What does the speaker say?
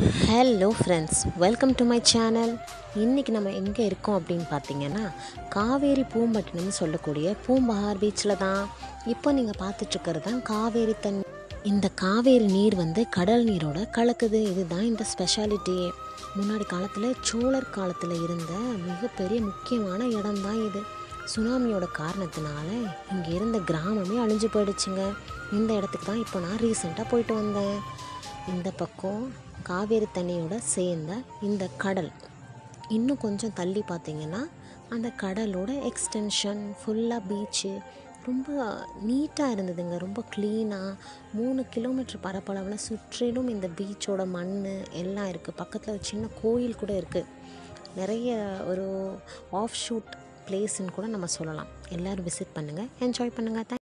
hello friends welcome to my channel இன்றைக்கி நம்ம எங்கே இருக்கோம் அப்படின்னு பார்த்தீங்கன்னா காவேரி பூம்பட்டினம்னு சொல்லக்கூடிய பூம்பஹார் பீச்சில் தான் இப்போ நீங்கள் பார்த்துட்ருக்கிறது தான் காவேரி தண்ணி இந்த காவேரி நீர் வந்து கடல் நீரோட கலக்குது இதுதான் இந்த ஸ்பெஷாலிட்டி முன்னாடி காலத்தில் சோழர் காலத்தில் இருந்த மிகப்பெரிய முக்கியமான இடம் தான் இது சுனாமியோட காரணத்தினால இங்கே இருந்த கிராமமே அழிஞ்சு போயிடுச்சுங்க இந்த இடத்துக்கு தான் இப்போ நான் ரீசெண்டாக போயிட்டு வந்தேன் இந்த பக்கம் காவேரி தண்ணியோட சேர்ந்த இந்த கடல் இன்னும் கொஞ்சம் தள்ளி பார்த்தீங்கன்னா அந்த கடலோட எக்ஸ்டென்ஷன் ஃபுல்லாக பீச்சு ரொம்ப நீட்டாக இருந்ததுங்க ரொம்ப க்ளீனாக மூணு கிலோமீட்டர் பரப்பளவில் சுற்றிலும் இந்த பீச்சோட மண் எல்லாம் இருக்குது பக்கத்தில் ஒரு சின்ன கோயில் கூட இருக்குது நிறைய ஒரு ஆஃப் ஷூட் பிளேஸ்ன்னு கூட நம்ம சொல்லலாம் எல்லோரும் விசிட் பண்ணுங்கள் என்ஜாய் பண்ணுங்கள்